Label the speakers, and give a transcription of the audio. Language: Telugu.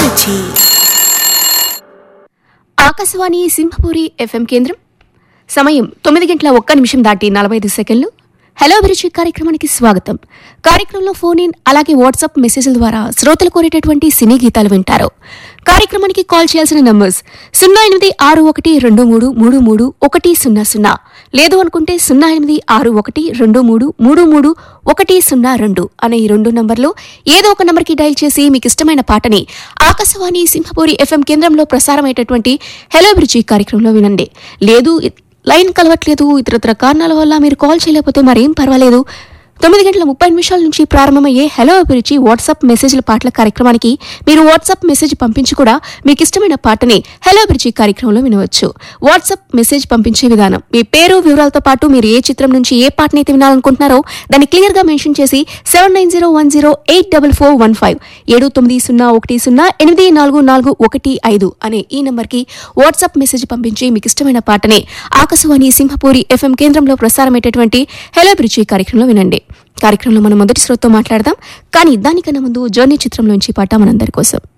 Speaker 1: అభిరుచి ఆకాశవాణి సింహపూరి ఎఫ్ఎం కేంద్రం సమయం తొమ్మిది గంటల ఒక్క నిమిషం దాటి నలభై ఐదు సెకండ్లు హలో అభిరుచి కార్యక్రమానికి స్వాగతం కార్యక్రమంలో ఫోన్ ఇన్ అలాగే వాట్సాప్ మెసేజ్ల ద్వారా శ్రోతలు కోరేటటువంటి సినీ గీతాలు వింటారు కార్యక్రమానికి కాల్ చేయాల్సిన నంబర్స్ సున్నా ఎనిమిది ఆరు ఒకటి రెండు మూడు మూడు మూడు ఒకటి సున్నా సున్నా లేదు అనుకుంటే సున్నా ఎనిమిది ఆరు ఒకటి రెండు మూడు మూడు మూడు ఒకటి సున్నా రెండు అనే ఈ రెండు నంబర్లు ఏదో ఒక నంబర్కి డయల్ చేసి మీకు ఇష్టమైన పాటని ఆకాశవాణి సింహపూరి ఎఫ్ఎం కేంద్రంలో ప్రసారమయ్యేటటువంటి హలో అభిరుచి కార్యక్రమంలో వినండి లేదు లైన్ కలవట్లేదు ఇతరత్ర కారణాల వల్ల మీరు కాల్ చేయలేకపోతే మరేం పర్వాలేదు తొమ్మిది గంటల ముప్పై నిమిషాల నుంచి ప్రారంభమయ్యే హలో అభిరుచి వాట్సాప్ మెసేజ్ల పాటల కార్యక్రమానికి మీరు వాట్సాప్ మెసేజ్ పంపించి కూడా మీకు ఇష్టమైన పాటని హలో అభిరుచి కార్యక్రమంలో వినవచ్చు వాట్సాప్ మెసేజ్ పంపించే విధానం మీ పేరు వివరాలతో పాటు మీరు ఏ చిత్రం నుంచి ఏ పాటనైతే వినాలనుకుంటున్నారో దాన్ని క్లియర్ గా మెన్షన్ చేసి seven nine zero one zero eight double four one five ఏడు తొమ్మిది సున్నా ఒకటి సున్నా ఎనిమిది నాలుగు నాలుగు ఒకటి ఐదు అనే ఈ నంబర్కి వాట్సాప్ మెసేజ్ పంపించి మీకు ఇష్టమైన పాటని ఆకాశవాణి సింహపూరి ఎఫ్ఎం కేంద్రంలో ప్రసారమయ్యేటటువంటి హెలో బ్రిచి కార్యక్రమంలో వినండి కార్యక్రమంలో మనం మొదటి శ్రోతతో మాట్లాడదాం కానీ దానికన్నా ముందు జర్నీ చిత్రంలోంచి పాట మనందరి కోసం